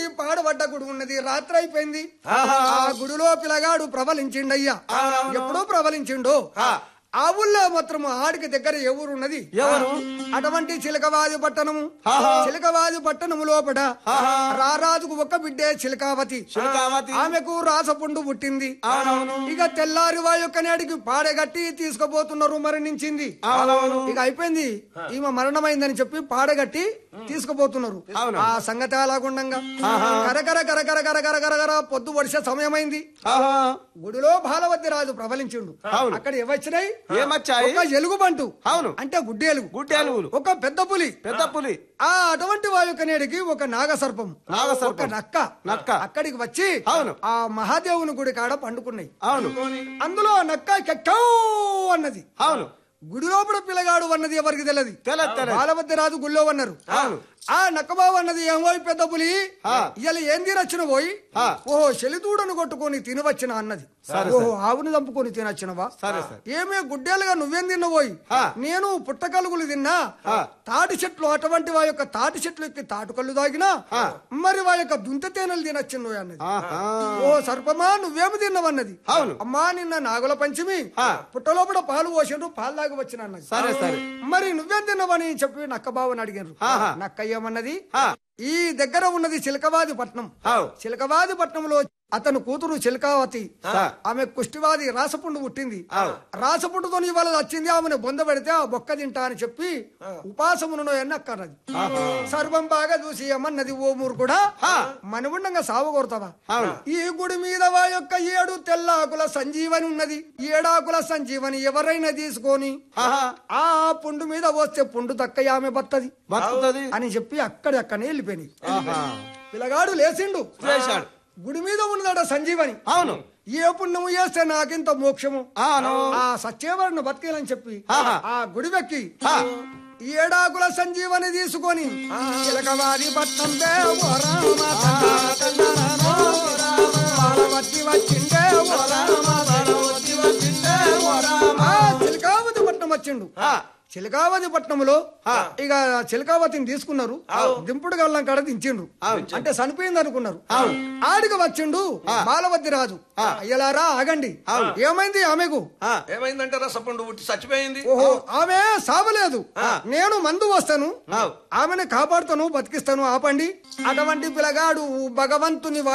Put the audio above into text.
పాడబడ్డ గుడి ఉన్నది రాత్రి అయిపోయింది ఆ గుడిలో పిల్లగాడు ప్రబలించిండయ్యా ఎప్పుడో ప్రబలించిండో ఆ ఊళ్ళో మాత్రం ఆడికి దగ్గర ఎవరు ఉన్నది ఎవరు? అటువంటి చిలకవాది పట్టణము చిలకవాది పట్టణము లోపల రారాజుకు ఒక బిడ్డే చిలకావతి చిలకావతి. ఆమెకు రాసపుండు పుట్టింది ఇక తెల్లారి వా యొక్క నేడికి పాడగట్టి తీసుకుపోతున్నారు మరణించింది అవునవును. ఇక అయిపోయింది ఈమె మరణమైందని చెప్పి పాడగట్టి తీసుకుపోతున్నారు అవును. ఆ సంగతి అలాగుండంగా కరకర కరకర కరకర కరకర పొద్దు వర్ష సమయమైంది ఆహా. గుడిలో బాలవద్ది రాజు ప్రబలించిండు అవును. అక్కడ ఏవచ్చినాయి ఏమచ్చాయి ఒక ఎలుగుబంటు అవును. అంటే గుడ్డి ఎలుగు గుడ్డేలుగులు ఒక పెద్ద పులి పెద్ద పులి ఆ అటువంటి వాయుక నేడికి ఒక నాగసర్పం నాగసర్పం. ఒక నక్క నక్క. అక్కడికి వచ్చి అవును. ఆ మహాదేవుని గుడి కాడ పండుకున్నాయి అవును అందులో ఆ నక్క కెక్కో అన్నది అవును గుడి లోపల పిల్లగాడు అన్నది ఎవరికి తెలియదు తెలదు, తెలదు. బాలవద్ది రాజు గుళ్ళో అన్నారు అవును. ఆ నక్కబాబు అన్నది ఏమో ఈ పెద్ద పులి ఆ. ఇవాళ ఏం తినొచ్చిన పోయి ఆ. ఓహో చెలిదూడను కొట్టుకొని తినవచ్చిన అన్నది సరే, ఓహో ఆవుని చంపుకొని తినొచ్చినవా సరే, సరే. ఏమే గుడ్డేలుగా నువ్వేం తిన్నవోయి ఆ. నేను పుట్టకలుగులు తిన్నా ఆ. తాటి చెట్లు అటువంటి వా యొక్క తాటి చెట్లు ఎక్కి తాటుకల్లు తాగినా ఆ. మరి వా యొక్క దుంత తేనెలు తినొచ్చినవి అన్నది ఆహా. ఓ సర్పమా నువ్వేమి తిన్నావన్నది అవును. అమ్మా నిన్న నాగుల పంచమి ఆ. పుట్టలోపల పాలు పోసిండ్రు పాలు దాగి వచ్చిన అన్నది సరే, సరే. మరి నువ్వేం తిన్నావని చెప్పి నక్క బావని అడిగారు ఆహా. నక్క ఏమన్నది ఆ. ఈ దగ్గర ఉన్నది చిలకవాది పట్నం అవు. చిలకవాది పట్నంలో అతను కూతురు చిలకావతి ఆ. ఆమె కుష్టివాది రాసపుండు పుట్టింది అవు. రాసపుండుతో ఇవాళ వచ్చింది ఆమెను బొంద పెడితే ఆ బొక్క తింటా అని చెప్పి ఉపాసమును అన్నక్కన్నది సర్వం బాగా చూసి ఏమన్నది ఓ మూరు కూడా మనగుండంగా సాగు కొడతావా అవును. ఈ గుడి మీద వా యొక్క ఏడు తెల్లాకుల సంజీవని ఉన్నది ఏడాకుల సంజీవని ఎవరైనా తీసుకొని ఆహా. ఆ పుండు మీద పోస్తే పుండు తక్క ఆమె బత్తది బతుకుతుంది అని చెప్పి అక్కడక్కడనే వెళ్ళిపోయినాయి ఆహా. పిల్లగాడు లేచిండు లేచాడు. గుడి మీద ఉన్నదట సంజీవని అవును ఏ పుణ్యము చేస్తే నాకింత మోక్షము అవును. ఆ సత్యవరను బతికేలని చెప్పి ఆహా. ఆ గుడి వెక్కి ఆ. ఏడాకుల సంజీవని తీసుకొని చిలకవారి పట్నం దే ఓ రామ తందాన తందానో బాలవతి వచ్చిండే ఓ రామ బాలవతి వచ్చిండే ఓ రామ. ఆ, చిలకావతి పట్నం వచ్చిండు ఆ. చిలకావతి పట్నంలో ఇక చిలకావతిని తీసుకున్నారు దింపుడు గల్లం కాడ దించిండ్రు అంటే చనిపోయింది అనుకున్నారు ఆడికి వచ్చిండు బాలవద్ది రాజు అయ్యలారా ఆగండి ఏమైంది ఆమెకు ఆ. ఏమైందంటే రసపండు పుట్టి చచ్చిపోయింది ఓహో ఆమె సావలేదు నేను మందు వస్తాను ఆవ్. ఆమెను కాపాడుతాను బతికిస్తాను ఆపండి అటువంటి పిల్లగాడు భగవంతుని